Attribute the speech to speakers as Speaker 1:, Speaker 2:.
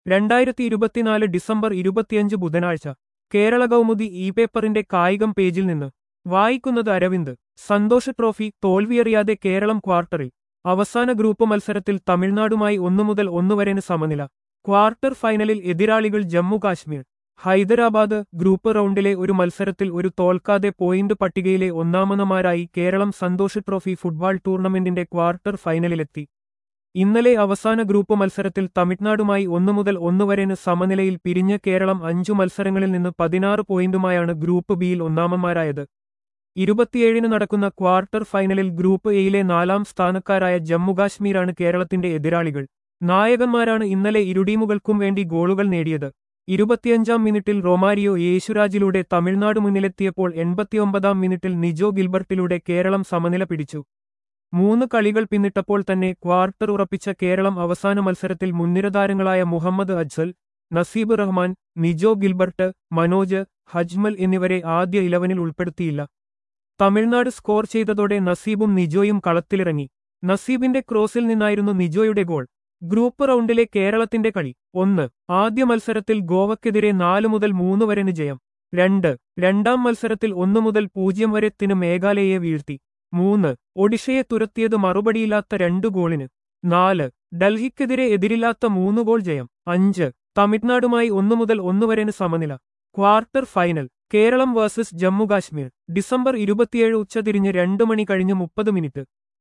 Speaker 1: രണ്ടായിരത്തി ഇരുപത്തിനാല് ഡിസംബർ ഇരുപത്തിയഞ്ച് ബുധനാഴ്ച കേരള കൗമുദി ഇ പേപ്പറിന്റെ കായികം പേജിൽ നിന്ന് വായിക്കുന്നത് അരവിന്ദ് സന്തോഷ് ട്രോഫി തോൽവിയറിയാതെ കേരളം ക്വാർട്ടറിൽ അവസാന ഗ്രൂപ്പ് മത്സരത്തിൽ തമിഴ്നാടുമായി ഒന്നു മുതൽ ഒന്നു വരെന് സമനില ക്വാർട്ടർ ഫൈനലിൽ എതിരാളികൾ ജമ്മു കാശ്മീർ ഹൈദരാബാദ് ഗ്രൂപ്പ് റൗണ്ടിലെ ഒരു മത്സരത്തിൽ ഒരു തോൽക്കാതെ പോയിന്റ് പട്ടികയിലെ ഒന്നാമനമാരായി കേരളം സന്തോഷ് ട്രോഫി ഫുട്ബോൾ ടൂർണമെന്റിന്റെ ക്വാർട്ടർ ഫൈനലിലെത്തി ഇന്നലെ അവസാന ഗ്രൂപ്പ് മത്സരത്തിൽ തമിഴ്നാടുമായി ഒന്നു മുതൽ ഒന്നു വരെന് സമനിലയിൽ പിരിഞ്ഞ കേരളം അഞ്ചു മത്സരങ്ങളിൽ നിന്ന് പതിനാറ് പോയിന്റുമായാണ് ഗ്രൂപ്പ് ബിയിൽ ഒന്നാമന്മാരായത് ഇരുപത്തിയേഴിന് നടക്കുന്ന ക്വാർട്ടർ ഫൈനലിൽ ഗ്രൂപ്പ് എയിലെ നാലാം സ്ഥാനക്കാരായ ജമ്മുകാശ്മീരാണ് കേരളത്തിന്റെ എതിരാളികൾ നായകന്മാരാണ് ഇന്നലെ ഇരുടീമുകൾക്കും വേണ്ടി ഗോളുകൾ നേടിയത് ഇരുപത്തിയഞ്ചാം മിനിറ്റിൽ റൊമാരിയോ യേശുരാജിലൂടെ തമിഴ്നാട് മുന്നിലെത്തിയപ്പോൾ എൺപത്തിയൊമ്പതാം മിനിറ്റിൽ നിജോ ഗിൽബർട്ടിലൂടെ കേരളം സമനില പിടിച്ചു മൂന്ന് കളികൾ പിന്നിട്ടപ്പോൾ തന്നെ ക്വാർട്ടർ ഉറപ്പിച്ച കേരളം അവസാന മത്സരത്തിൽ മുൻനിരതാരങ്ങളായ മുഹമ്മദ് അജ്സൽ നസീബ് റഹ്മാൻ നിജോ ഗിൽബർട്ട് മനോജ് ഹജ്മൽ എന്നിവരെ ആദ്യ ഇലവനിൽ ഉൾപ്പെടുത്തിയില്ല തമിഴ്നാട് സ്കോർ ചെയ്തതോടെ നസീബും നിജോയും കളത്തിലിറങ്ങി നസീബിന്റെ ക്രോസിൽ നിന്നായിരുന്നു നിജോയുടെ ഗോൾ ഗ്രൂപ്പ് റൗണ്ടിലെ കേരളത്തിന്റെ കളി ഒന്ന് ആദ്യ മത്സരത്തിൽ ഗോവയ്ക്കെതിരെ നാല് മുതൽ മൂന്ന് വരെന് ജയം രണ്ട് രണ്ടാം മത്സരത്തിൽ ഒന്നു മുതൽ പൂജ്യം വരെത്തിന് മേഘാലയയെ വീഴ്ത്തി മൂന്ന് ഒഡീഷയെ തുരത്തിയത് മറുപടിയില്ലാത്ത രണ്ടു ഗോളിന് നാല് ഡൽഹിക്കെതിരെ എതിരില്ലാത്ത മൂന്ന് ഗോൾ ജയം അഞ്ച് തമിഴ്നാടുമായി ഒന്നു മുതൽ ഒന്നു വരെന് സമനില quarter final Keralam versus Jammu Kashmir December ഇരുപത്തിയേഴ് ഉച്ചതിരിഞ്ഞ് രണ്ട് മണി കഴിഞ്ഞ് മുപ്പത് മിനിറ്റ്